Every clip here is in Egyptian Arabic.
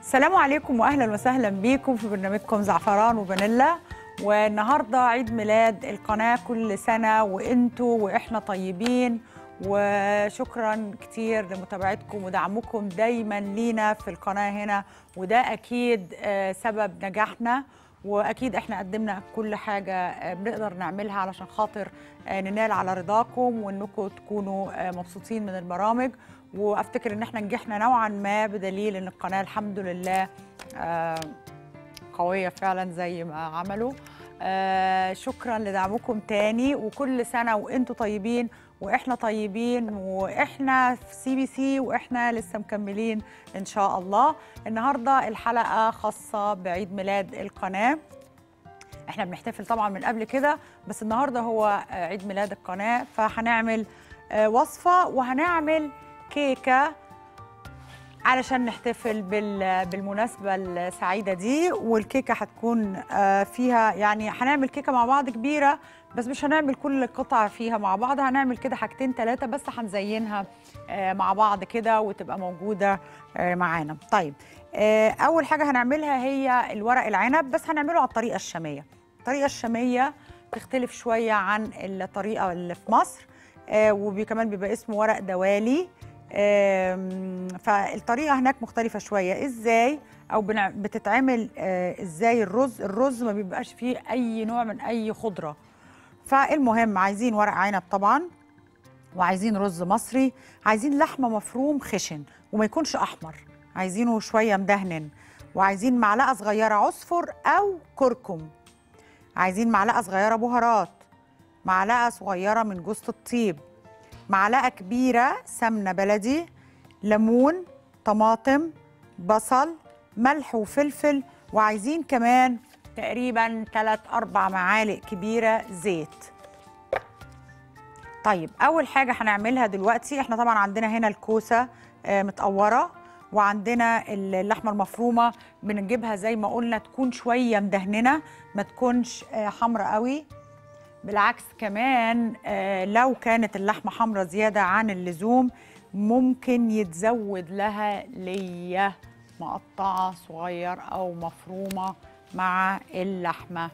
السلام عليكم واهلا وسهلا بيكم في برنامجكم زعفران وفانيلا والنهارده عيد ميلاد القناه كل سنه وانتوا واحنا طيبين وشكرا كتير لمتابعتكم ودعمكم دايما لينا في القناه هنا وده اكيد آه، سبب نجاحنا واكيد احنا قدمنا كل حاجه آه، بنقدر نعملها علشان خاطر آه، ننال على رضاكم وانكم تكونوا آه، مبسوطين من البرامج وافتكر ان احنا نجحنا نوعا ما بدليل ان القناه الحمد لله آه، قويه فعلا زي ما عملوا آه، شكرا لدعمكم تاني وكل سنه وانتم طيبين واحنا طيبين واحنا في سي بي سي واحنا لسه مكملين ان شاء الله النهارده الحلقه خاصه بعيد ميلاد القناه احنا بنحتفل طبعا من قبل كده بس النهارده هو آه، عيد ميلاد القناه فهنعمل آه، وصفه وهنعمل كيكه علشان نحتفل بال- بالمناسبة السعيدة دي والكيكة هتكون آه، فيها يعني هنعمل كيكة مع بعض كبيرة بس مش هنعمل كل قطعة فيها مع بعض هنعمل كده حاجتين ثلاثة بس هنزينها آه، مع بعض كده وتبقى موجودة آه، معانا طيب آه، أول حاجة هنعملها هي الورق العنب بس هنعمله على الطريقة الشامية الطريقة الشامية تختلف شوية عن الطريقة اللي في مصر آه، وكمان بيبقى اسمه ورق دوالي آم، فالطريقه هناك مختلفه شويه ازاي او بنع- بتتعمل آه، ازاي الرز الرز ما بيبقاش فيه اي نوع من اي خضره فالمهم عايزين ورق عنب طبعا وعايزين رز مصري عايزين لحمه مفروم خشن وما يكونش احمر عايزينه شويه مدهن وعايزين معلقه صغيره عصفر او كركم عايزين معلقه صغيره بهارات معلقه صغيره من جوز الطيب معلقه كبيره سمنه بلدي ليمون طماطم بصل ملح وفلفل وعايزين كمان تقريبا 3 4 معالق كبيره زيت طيب اول حاجه هنعملها دلوقتي احنا طبعا عندنا هنا الكوسه آه، متقوره وعندنا اللحمه المفرومه بنجيبها زي ما قلنا تكون شويه مدهننه ما تكونش آه، حمرا قوي بالعكس كمان آه، لو كانت اللحمه حمرا زياده عن اللزوم ممكن يتزود لها ليه مقطعه صغير او مفرومه مع اللحمه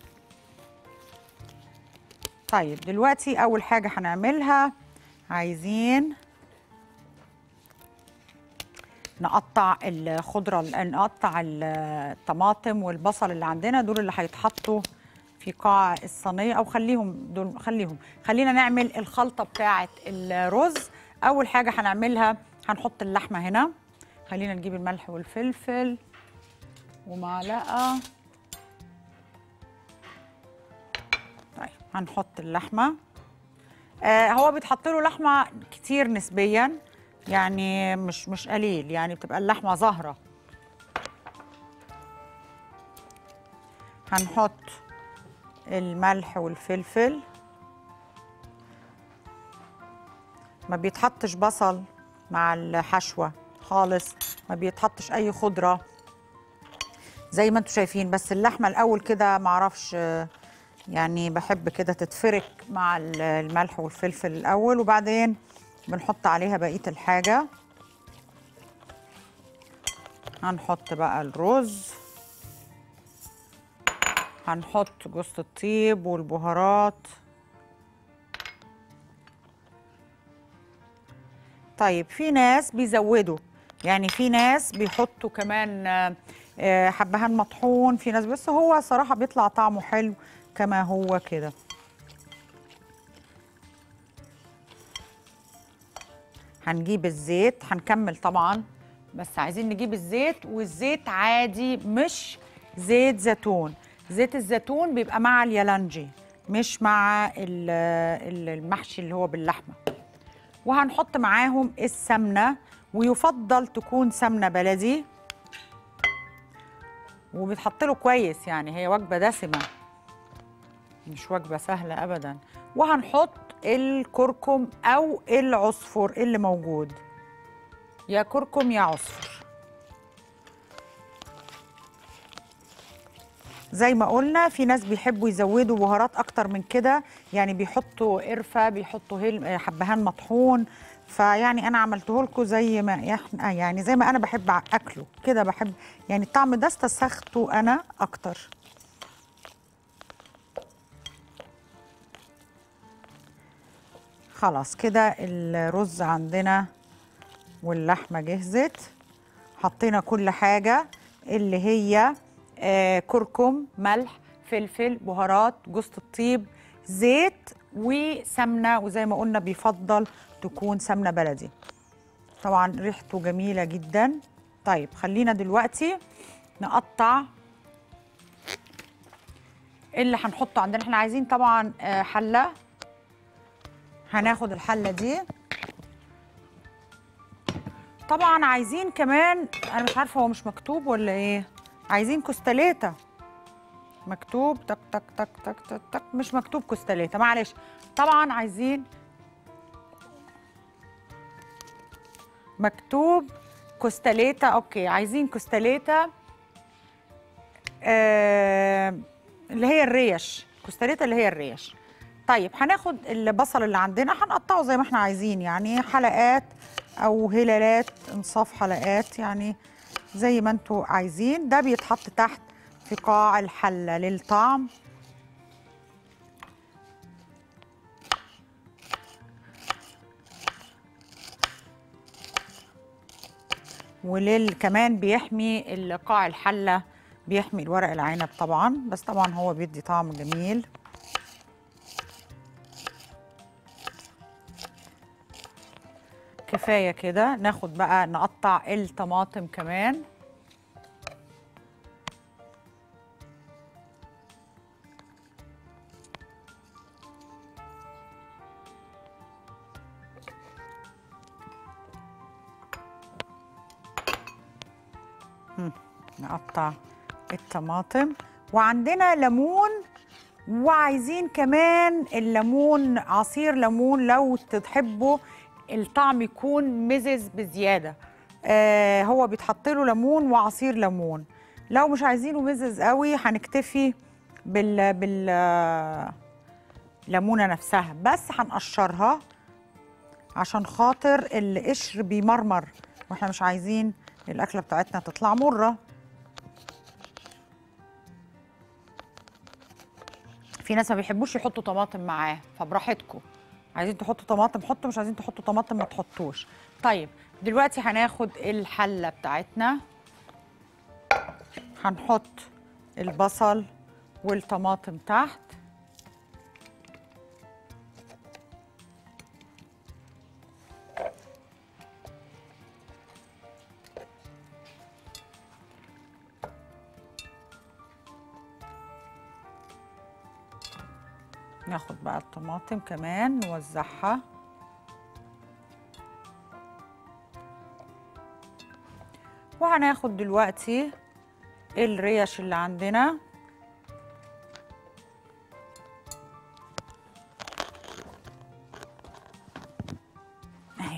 طيب دلوقتي اول حاجه هنعملها عايزين نقطع الخضره نقطع الطماطم والبصل اللي عندنا دول اللي هيتحطوا في قاع الصينيه او خليهم دول خليهم خلينا نعمل الخلطه بتاعه الرز اول حاجه هنعملها هنحط اللحمه هنا خلينا نجيب الملح والفلفل ومعلقه طيب هنحط اللحمه آه هو بيتحط له لحمه كتير نسبيا يعني مش مش قليل يعني بتبقى اللحمه زهره هنحط الملح والفلفل ما بيتحطش بصل مع الحشوه خالص ما بيتحطش اي خضره زي ما انتم شايفين بس اللحمه الاول كده معرفش آه، يعني بحب كده تتفرك مع ال- الملح والفلفل الاول وبعدين بنحط عليها بقيه الحاجه هنحط بقى الرز هنحط جوز الطيب والبهارات طيب في ناس بيزودوا يعني في ناس بيحطوا كمان آه، آه، حبهان مطحون في ناس بس هو صراحة بيطلع طعمه حلو كما هو كده هنجيب الزيت هنكمل طبعا بس عايزين نجيب الزيت والزيت عادي مش زيت زيتون زيت الزيتون بيبقى مع اليالنجي مش مع ال- ال- المحشي اللي هو باللحمه وهنحط معاهم السمنه ويفضل تكون سمنه بلدي وبيتحط له كويس يعني هي وجبه دسمه مش وجبه سهله ابدا وهنحط الكركم او العصفر اللي موجود يا كركم يا عصفر زي ما قلنا في ناس بيحبوا يزودوا بهارات اكتر من كده يعني بيحطوا قرفه بيحطوا هيل- حبهان مطحون فيعني انا عملته لكم زي ما احنا يعني زي ما انا بحب اكله كده بحب يعني الطعم ده استسخته انا اكتر خلاص كده الرز عندنا واللحمه جهزت حطينا كل حاجه اللي هي آه كركم ملح فلفل بهارات جوز الطيب زيت وسمنه وزي ما قلنا بيفضل تكون سمنه بلدي طبعا ريحته جميله جدا طيب خلينا دلوقتي نقطع اللي هنحطه عندنا احنا عايزين طبعا آه، حله هناخد الحله دي طبعا عايزين كمان انا مش عارفه هو مش مكتوب ولا ايه عايزين كوستاليتا مكتوب تك تك تك تك تك تك مش مكتوب كوستاليتا معلش طبعا عايزين مكتوب كوستاليتا اوكي عايزين كوستاليتا آه اللي هي الريش كوستاليتا اللي هي الريش طيب هناخد البصل اللي عندنا هنقطعه زي ما احنا عايزين يعني حلقات او هلالات انصاف حلقات يعني زي ما انتوا عايزين ده بيتحط تحت في قاع الحله للطعم ولل كمان بيحمي قاع الحله بيحمي الورق العنب طبعا بس طبعا هو بيدي طعم جميل كفايه كده ناخد بقى نقطع الطماطم كمان مم. نقطع الطماطم وعندنا ليمون وعايزين كمان الليمون عصير ليمون لو تحبوا الطعم يكون مزز بزياده آه هو بيتحط له ليمون وعصير ليمون لو مش عايزينه مزز قوي هنكتفي بال بال آه، ليمونه نفسها بس هنقشرها عشان خاطر القشر بيمرمر واحنا مش عايزين الاكله بتاعتنا تطلع مره في ناس ما بيحبوش يحطوا طماطم معاه فبراحتكم عايزين تحطوا طماطم حطوا مش عايزين تحطوا طماطم ما تحطوش طيب دلوقتي هناخد الحله بتاعتنا هنحط البصل والطماطم تحت ناخد بقى الطماطم كمان نوزعها وهناخد دلوقتي الريش اللي عندنا اهي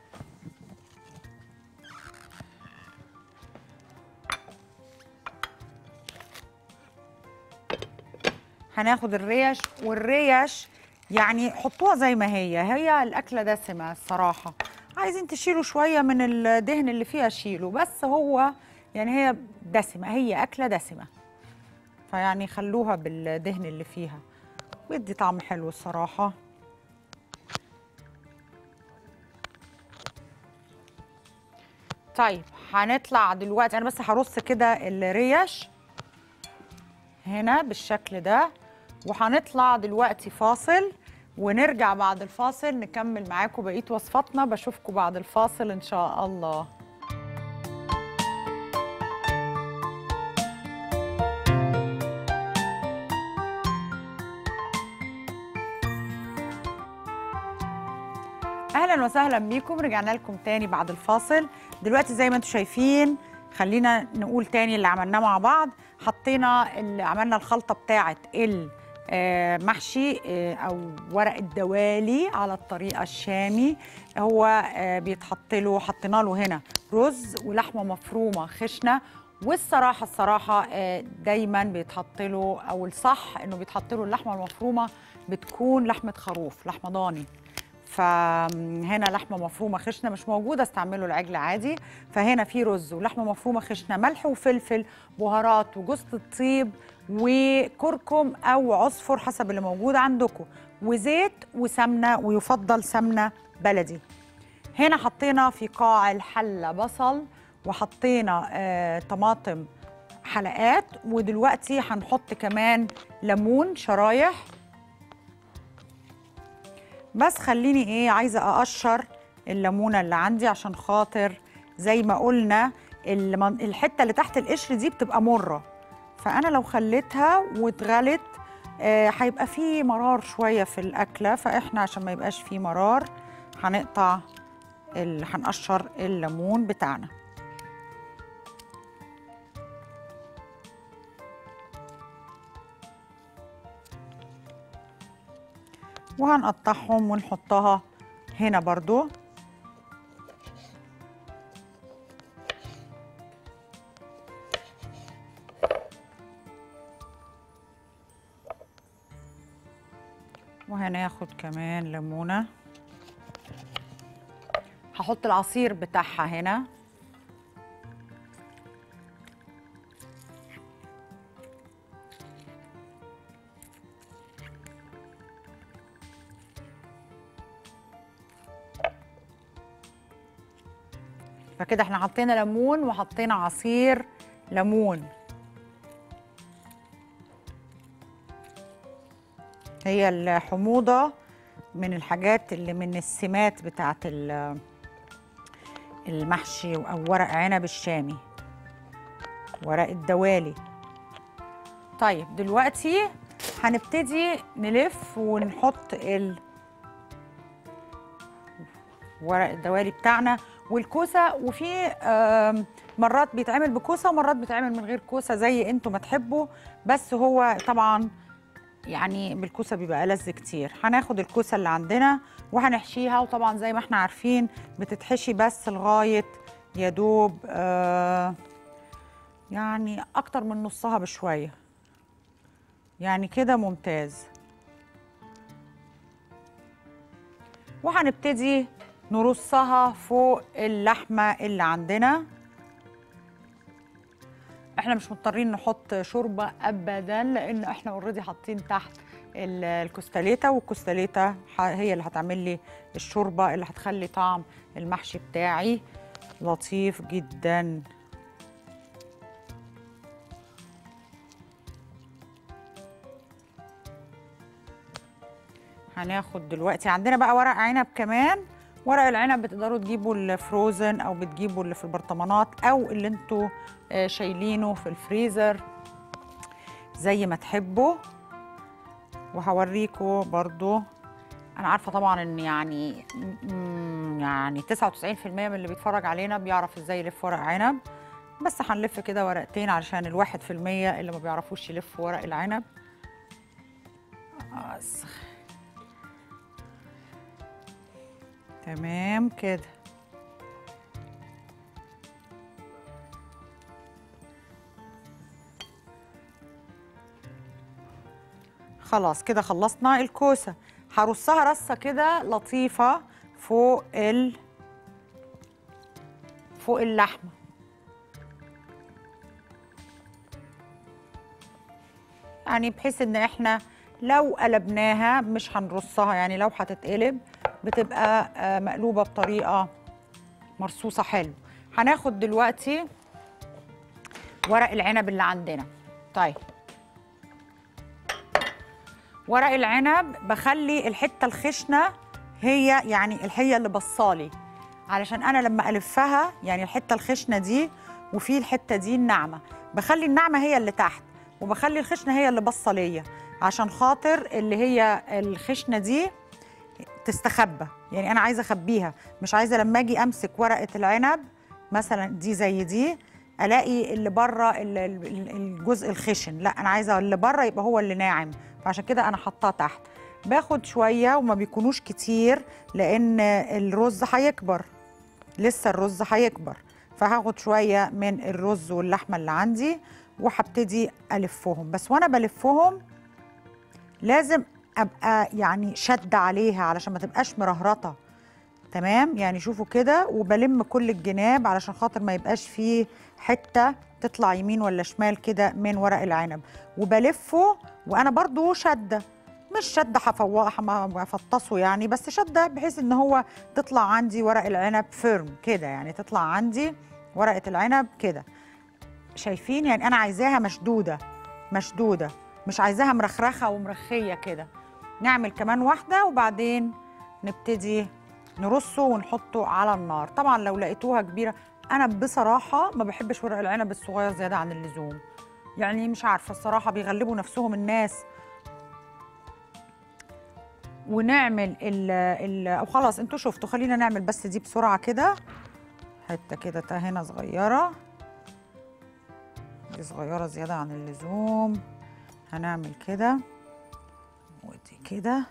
هناخد الريش والريش يعني حطوها زي ما هي هي الأكلة دسمة الصراحة عايزين تشيلوا شوية من الدهن اللي فيها شيلوا بس هو يعني هي دسمة هي أكلة دسمة فيعني خلوها بالدهن اللي فيها بيدي طعم حلو الصراحة طيب هنطلع دلوقتي أنا بس هرص كده الريش هنا بالشكل ده وهنطلع دلوقتي فاصل ونرجع بعد الفاصل نكمل معاكم بقيه وصفاتنا بشوفكم بعد الفاصل ان شاء الله اهلا وسهلا بيكم رجعنا لكم تاني بعد الفاصل دلوقتي زي ما انتم شايفين خلينا نقول تاني اللي عملناه مع بعض حطينا اللي عملنا الخلطه بتاعه المحشي او ورق الدوالي على الطريقه الشامي هو آه، بيتحط له حطينا له هنا رز ولحمه مفرومه خشنه والصراحه الصراحه آه، دايما بيتحط له او الصح انه بيتحط له اللحمه المفرومه بتكون لحمه خروف لحمه ضاني فهنا لحمه مفرومه خشنه مش موجوده استعملوا العجل عادي فهنا في رز ولحمه مفرومه خشنه ملح وفلفل بهارات وجوز الطيب وكركم او عصفر حسب اللي موجود عندكم وزيت وسمنه ويفضل سمنه بلدي هنا حطينا في قاع الحله بصل وحطينا آه طماطم حلقات ودلوقتي هنحط كمان ليمون شرايح بس خليني ايه عايزه اقشر الليمونه اللي عندي عشان خاطر زي ما قلنا المن- الحته اللي تحت القشر دي بتبقى مره فانا لو خليتها واتغلت آه، هيبقى فيه مرار شويه في الاكله فاحنا عشان ما يبقاش فيه مرار هنقطع ال- هنقشر الليمون بتاعنا وهنقطعهم ونحطها هنا برضو وهناخد كمان ليمونة هحط العصير بتاعها هنا فكده احنا حطينا ليمون وحطينا عصير ليمون هي الحموضة من الحاجات اللي من السمات بتاعت ال- المحشي أو ورق عنب الشامي ورق الدوالي طيب دلوقتي هنبتدي نلف ونحط ال ورق الدوالي بتاعنا والكوسه وفي آم، مرات بيتعمل بكوسه ومرات بيتعمل من غير كوسه زي انتوا ما تحبوا بس هو طبعا يعني بالكوسه بيبقى ألذ كتير هناخد الكوسه اللي عندنا وهنحشيها وطبعا زي ما احنا عارفين بتتحشي بس لغايه يا دوب آه يعني اكتر من نصها بشويه يعني كده ممتاز وهنبتدي نرصها فوق اللحمه اللي عندنا احنا مش مضطرين نحط شوربه ابدا لان احنا اوريدي حاطين تحت ال- الكوستاليتا والكوستاليتا ح- هي اللي هتعمل لي الشوربه اللي هتخلي طعم المحشي بتاعي لطيف جدا هناخد دلوقتي عندنا بقى ورق عنب كمان ورق العنب بتقدروا تجيبوا الفروزن او بتجيبوا اللي في البرطمانات او اللي انتوا آه، شايلينه في الفريزر زي ما تحبوا وهوريكم برضو انا عارفه طبعا ان يعني م- يعني 99% من اللي بيتفرج علينا بيعرف ازاي يلف ورق عنب بس هنلف كده ورقتين علشان الواحد في المية اللي ما بيعرفوش يلفوا ورق العنب بس تمام كده خلاص كده خلصنا الكوسه هرصها رصه كده لطيفه فوق ال فوق اللحمه يعني بحيث ان احنا لو قلبناها مش هنرصها يعني لو هتتقلب بتبقى آه، مقلوبه بطريقه مرصوصه حلو هناخد دلوقتي ورق العنب اللي عندنا طيب ورق العنب بخلي الحته الخشنه هي يعني هي اللي بصالي علشان انا لما الفها يعني الحته الخشنه دي وفي الحته دي الناعمه بخلي الناعمه هي اللي تحت وبخلي الخشنه هي اللي باصه ليا عشان خاطر اللي هي الخشنه دي تستخبى يعني انا عايزه اخبيها مش عايزه لما اجي امسك ورقه العنب مثلا دي زي دي الاقي اللي بره ال- ال- الجزء الخشن لا انا عايزه اللي بره يبقى هو اللي ناعم فعشان كده انا حطاه تحت باخد شويه وما بيكونوش كتير لان الرز هيكبر لسه الرز هيكبر فهاخد شويه من الرز واللحمه اللي عندي وهبتدي الفهم بس وانا بلفهم لازم ابقى يعني شد عليها علشان ما تبقاش مرهرطه تمام يعني شوفوا كده وبلم كل الجناب علشان خاطر ما يبقاش فيه حته تطلع يمين ولا شمال كده من ورق العنب وبلفه وانا برضو شده مش شده هفطسه يعني بس شده بحيث ان هو تطلع عندي ورق العنب فيرم كده يعني تطلع عندي ورقه العنب كده شايفين يعني انا عايزاها مشدوده مشدوده مش عايزاها مرخرخه ومرخيه كده نعمل كمان واحده وبعدين نبتدي نرصه ونحطه على النار طبعا لو لقيتوها كبيره انا بصراحه ما بحبش ورق العنب الصغير زياده عن اللزوم يعني مش عارفه الصراحه بيغلبوا نفسهم الناس ونعمل ال ال او خلاص انتوا شفتوا خلينا نعمل بس دي بسرعه كده حته كده هنا صغيره دي صغيره زياده عن اللزوم هنعمل كده ودي كده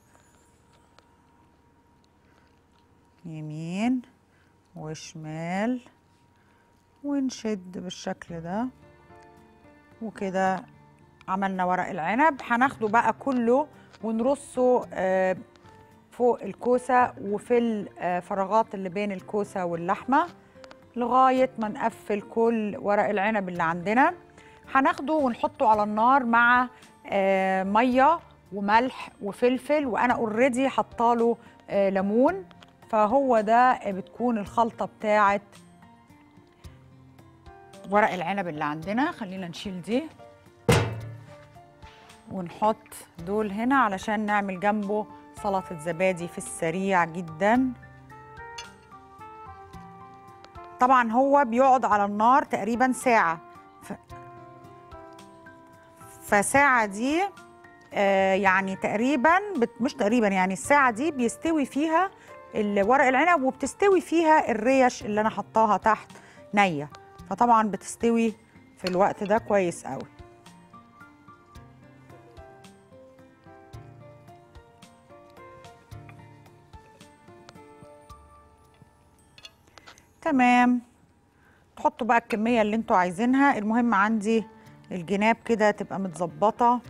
يمين وشمال ونشد بالشكل ده وكده عملنا ورق العنب هناخده بقى كله ونرصه آه، فوق الكوسة وفي الفراغات اللي بين الكوسة واللحمة لغاية ما نقفل كل ورق العنب اللي عندنا هناخده ونحطه على النار مع آه، مية وملح وفلفل وأنا اوريدي حطاله آه، ليمون فهو ده بتكون الخلطة بتاعت ورق العنب اللي عندنا خلينا نشيل دي ونحط دول هنا علشان نعمل جنبه سلطة زبادي في السريع جدا طبعا هو بيقعد على النار تقريبا ساعة ف... فساعة دي آه يعني تقريبا بت... مش تقريبا يعني الساعة دي بيستوي فيها ورق العنب وبتستوي فيها الريش اللي انا حطاها تحت نية فطبعا بتستوي في الوقت ده كويس قوي تمام تحطوا بقى الكمية اللي انتوا عايزينها المهم عندي الجناب كده تبقى متظبطة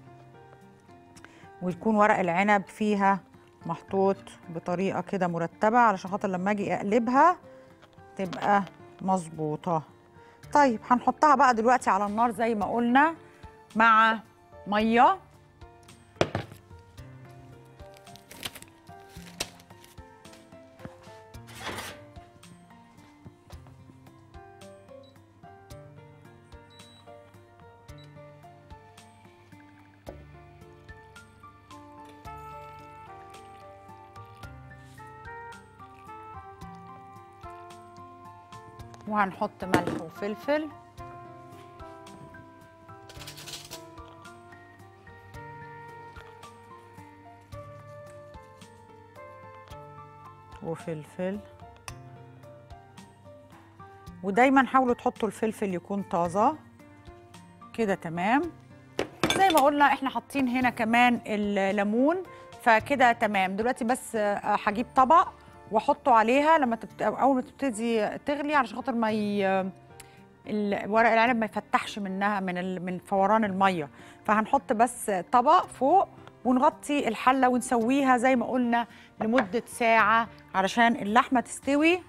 ويكون ورق العنب فيها محطوط بطريقة كده مرتبة علشان خاطر لما اجي اقلبها تبقى مظبوطة طيب هنحطها بقى دلوقتي على النار زي ما قلنا مع مية وهنحط ملح وفلفل وفلفل ودايما حاولوا تحطوا الفلفل يكون طازه كده تمام زي ما قلنا احنا حاطين هنا كمان الليمون فكده تمام دلوقتي بس آه، هجيب طبق واحطه عليها لما تبت... اول ما تبتدي تغلي علشان خاطر ما ي... ال- ورق العنب ما يفتحش منها من ال... من فوران الميه فهنحط بس طبق فوق ونغطي الحله ونسويها زي ما قلنا لمده ساعه علشان اللحمه تستوي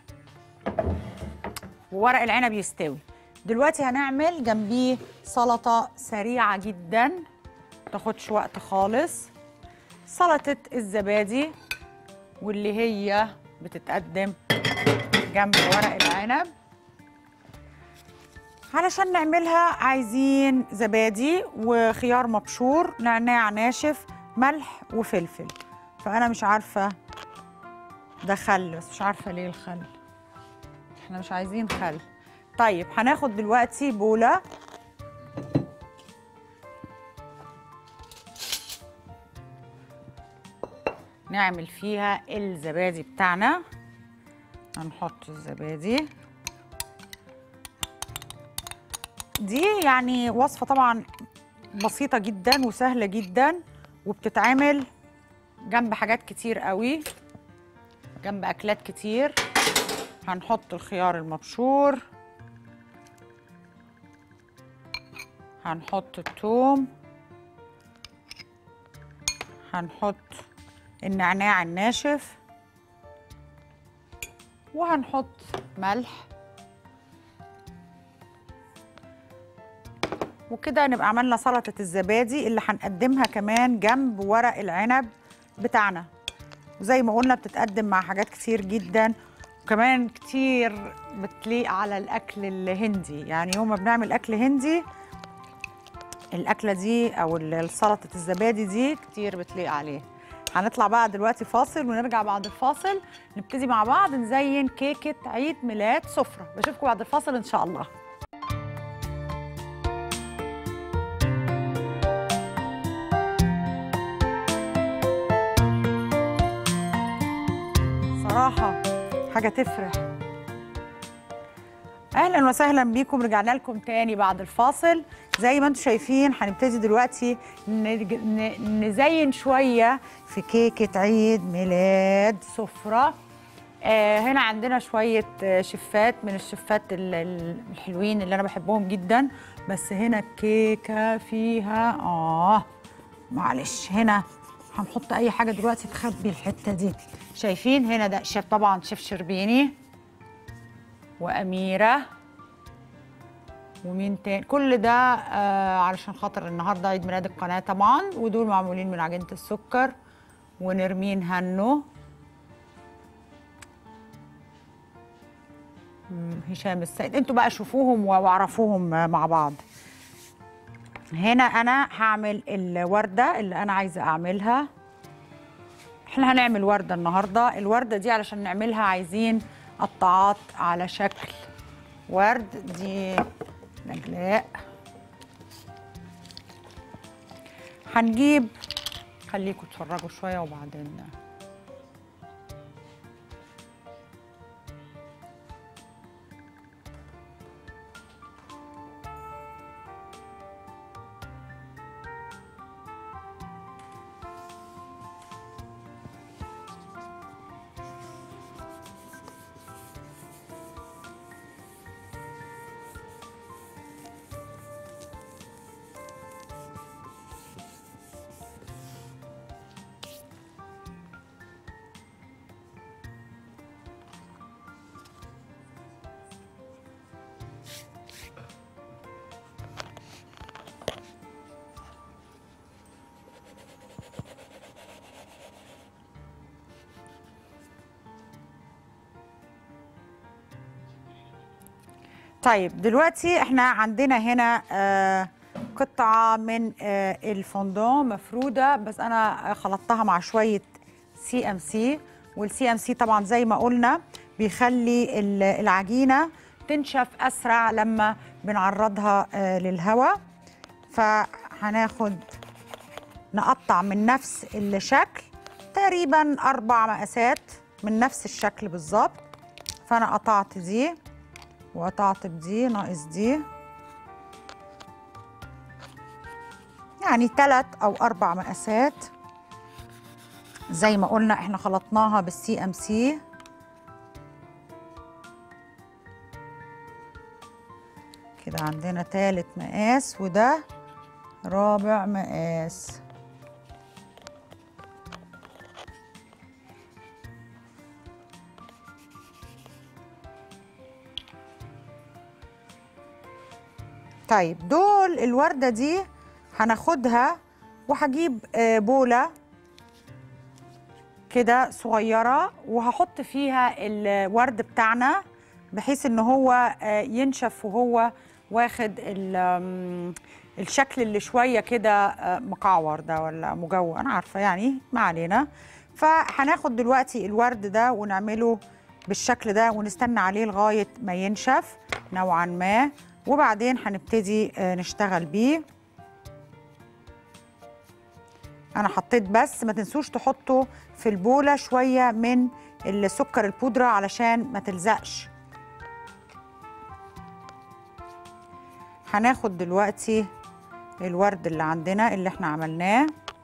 وورق العنب يستوي دلوقتي هنعمل جنبيه سلطه سريعه جدا تاخدش وقت خالص سلطه الزبادي واللي هي بتتقدم جنب ورق العنب علشان نعملها عايزين زبادي وخيار مبشور نعناع ناشف ملح وفلفل فانا مش عارفه ده خل بس مش عارفه ليه الخل احنا مش عايزين خل طيب هناخد دلوقتي بوله نعمل فيها الزبادي بتاعنا هنحط الزبادي دي يعني وصفة طبعا بسيطة جدا وسهلة جدا وبتتعمل جنب حاجات كتير قوي جنب أكلات كتير هنحط الخيار المبشور هنحط الثوم هنحط النعناع الناشف وهنحط ملح وكده نبقى عملنا سلطة الزبادي اللي هنقدمها كمان جنب ورق العنب بتاعنا وزي ما قلنا بتتقدم مع حاجات كتير جدا وكمان كتير بتليق على الأكل الهندي يعني يوم ما بنعمل أكل هندي الأكلة دي أو ال- سلطة الزبادي دي كتير بتليق عليه هنطلع بقى دلوقتي فاصل ونرجع بعد الفاصل نبتدي مع بعض نزين كيكة عيد ميلاد سفرة بشوفكم بعد الفاصل إن شاء الله صراحة حاجة تفرح اهلا وسهلا بيكم رجعنا لكم تاني بعد الفاصل زي ما انتم شايفين هنبتدي دلوقتي نرج- ن- نزين شويه في كيكه عيد ميلاد سفره آه هنا عندنا شويه آه، شفات من الشفات ال- ال- الحلوين اللي انا بحبهم جدا بس هنا الكيكه فيها اه معلش هنا هنحط اي حاجه دلوقتي تخبي الحته دي شايفين هنا ده شيف طبعا شيف شربيني وأميرة ومين تاني كل ده آه علشان خاطر النهارده عيد ميلاد القناة طبعا ودول معمولين من عجينة السكر ونرمين هنو مم، هشام السيد انتوا بقى شوفوهم واعرفوهم آه، مع بعض هنا انا هعمل الوردة اللي انا عايزة اعملها احنا هنعمل وردة النهاردة الوردة دي علشان نعملها عايزين قطعات على شكل ورد دي نجلاء هنجيب خليكم تتفرجوا شوية وبعدين طيب دلوقتي احنا عندنا هنا آه قطعة من آه الفوندون مفرودة بس أنا خلطتها مع شوية سي ام سي والسي ام سي طبعا زي ما قلنا بيخلي ال- العجينة تنشف أسرع لما بنعرضها آه للهواء فهناخد نقطع من نفس الشكل تقريبا أربع مقاسات من نفس الشكل بالظبط فأنا قطعت دي وقطعت بدي ناقص دي يعني ثلاث او اربع مقاسات زي ما قلنا احنا خلطناها بالسي ام سي كده عندنا ثالث مقاس وده رابع مقاس طيب دول الوردة دي هناخدها وهجيب آه، بولة كده صغيرة وهحط فيها الورد بتاعنا بحيث ان هو آه، ينشف وهو واخد ال- آم، الشكل اللي شوية كده آه، مقعور ده ولا مجو انا عارفة يعني ما علينا فهناخد دلوقتي الورد ده ونعمله بالشكل ده ونستنى عليه لغاية ما ينشف نوعا ما وبعدين هنبتدي آه، نشتغل بيه انا حطيت بس ما تنسوش تحطوا في البولة شوية من السكر البودرة علشان ما تلزقش هناخد دلوقتي الورد اللي عندنا اللي احنا عملناه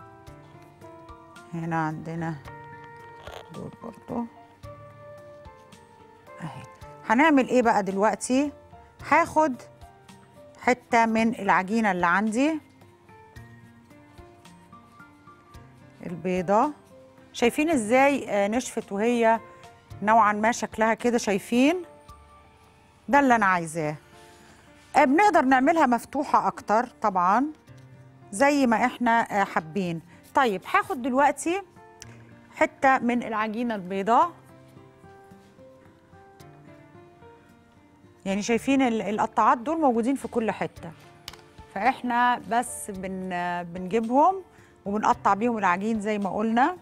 هنا عندنا دول برضو اهي هنعمل ايه بقى دلوقتي هاخد حتة من العجينة اللي عندي البيضة شايفين ازاي آه، نشفت وهي نوعا ما شكلها كده شايفين ده اللي انا عايزاه آه، بنقدر نعملها مفتوحة اكتر طبعا زي ما احنا آه، حابين طيب هاخد دلوقتي حتة من العجينة البيضاء يعني شايفين ال- القطاعات دول موجودين في كل حتة فاحنا بس بن بنجيبهم وبنقطع بيهم العجين زي ما قلنا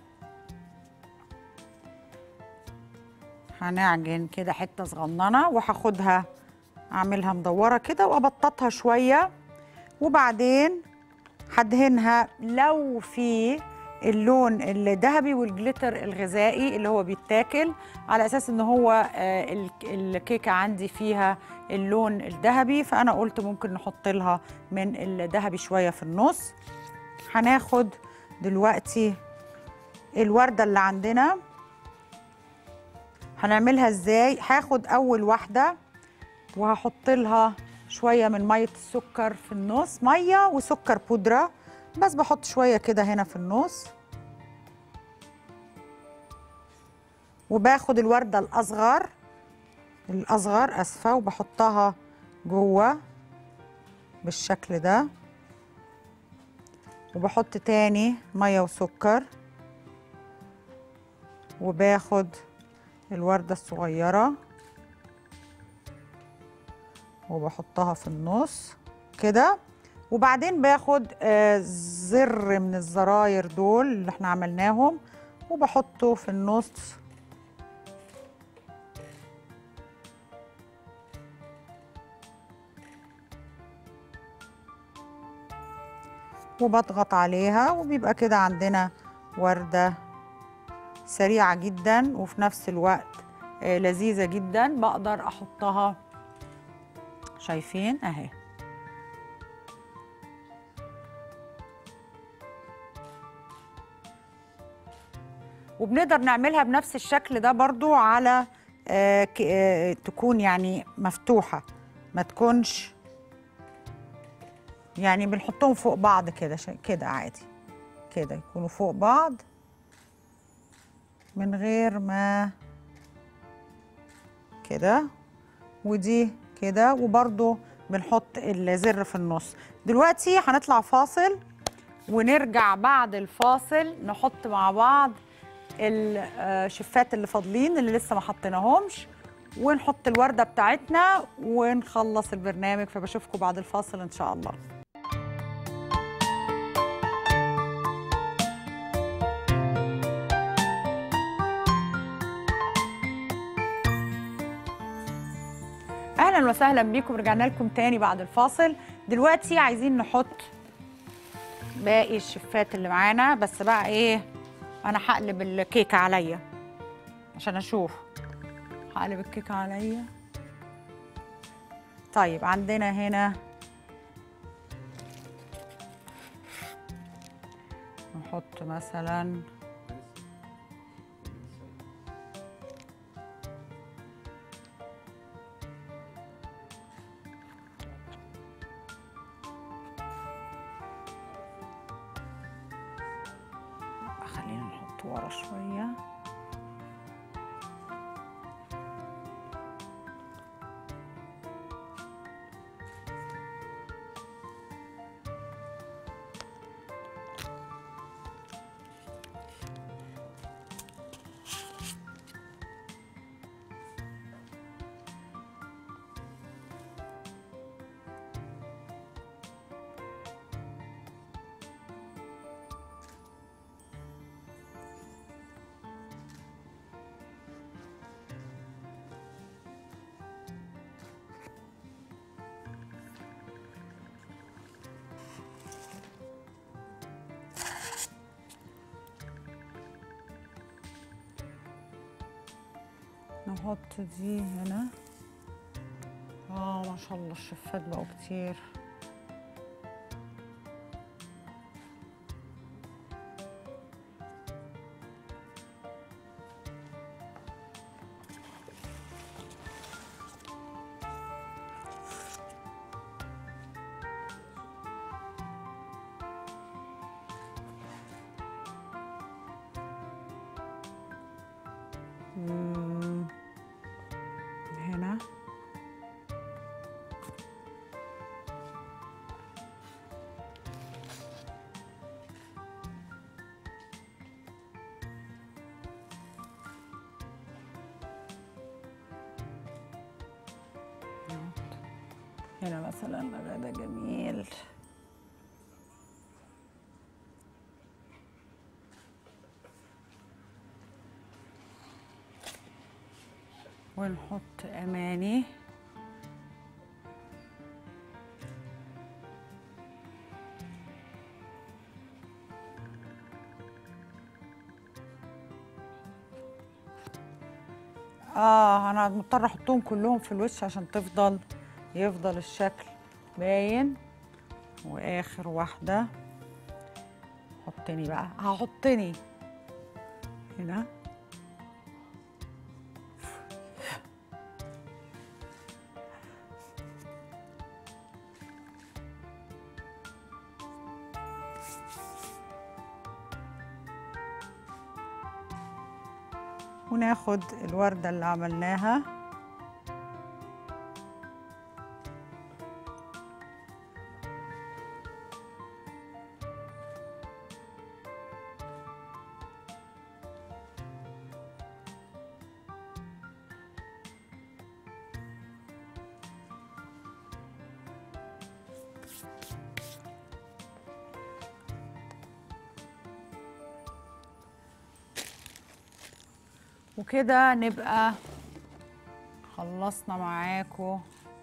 هنعجن كده حتة صغننة وهاخدها اعملها مدورة كده وابططها شوية وبعدين هدهنها لو في اللون الذهبي والجليتر الغذائي اللي هو بيتاكل على اساس ان هو آه، الك- الكيكه عندي فيها اللون الذهبي فانا قلت ممكن نحط لها من الذهبي شويه في النص هناخد دلوقتي الورده اللي عندنا هنعملها ازاي هاخد اول واحده وهحط لها شويه من ميه السكر في النص ميه وسكر بودره بس بحط شويه كده هنا في النص وباخد الورده الاصغر الاصغر اسفه وبحطها جوه بالشكل ده وبحط تاني ميه وسكر وباخد الورده الصغيره وبحطها في النص كده وبعدين باخد آه، زر من الزراير دول اللي احنا عملناهم وبحطه في النص وبضغط عليها وبيبقى كده عندنا وردة سريعة جدا وفي نفس الوقت آه، لذيذة جدا بقدر أحطها شايفين أهي وبنقدر نعملها بنفس الشكل ده برضو على آه، ك- آه، تكون يعني مفتوحة ما تكونش يعني بنحطهم فوق بعض كده شا- كده عادي كده يكونوا فوق بعض من غير ما كده ودي كده وبرضو بنحط الزر في النص دلوقتي هنطلع فاصل ونرجع بعد الفاصل نحط مع بعض الشفات اللي فاضلين اللي لسه ما حطيناهمش ونحط الوردة بتاعتنا ونخلص البرنامج فبشوفكم بعد الفاصل إن شاء الله اهلا وسهلا بيكم رجعنا لكم تاني بعد الفاصل دلوقتي عايزين نحط باقي الشفات اللي معانا بس بقى ايه انا هقلب الكيكه عليا عشان اشوف هقلب الكيكه عليا طيب عندنا هنا نحط مثلا خلينا نحط ورا شويه نحط دي هنا اه ما شاء الله الشفات بقوا كتير مم. هنا هنا مثلا ده جميل ونحط اماني اه انا مضطره احطهم كلهم في الوش عشان تفضل يفضل الشكل باين واخر واحده حطني بقى هحطني هنا وناخد الوردة اللي عملناها وكده نبقى خلصنا معاكم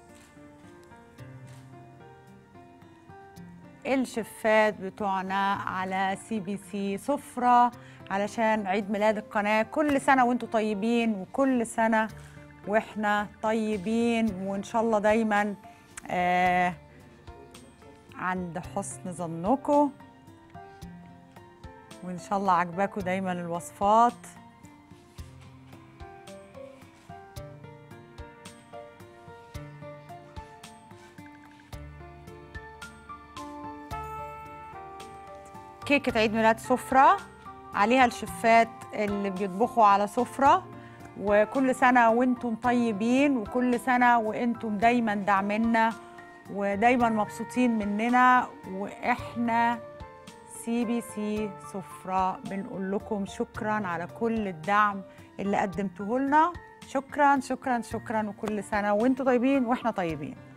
الشفات بتوعنا على سي بي سي سفرة علشان عيد ميلاد القناة كل سنة وانتم طيبين وكل سنة واحنا طيبين وان شاء الله دايما آه عند حسن ظنكم وان شاء الله عجباكم دايما الوصفات كيكة عيد ميلاد سفرة عليها الشفات اللي بيطبخوا على سفرة وكل سنة وانتم طيبين وكل سنة وانتم دايما داعمنا ودايما مبسوطين مننا واحنا سي بي سي سفرة بنقول لكم شكرا على كل الدعم اللي قدمتوه لنا شكرا شكرا شكرا وكل سنة وانتم طيبين واحنا طيبين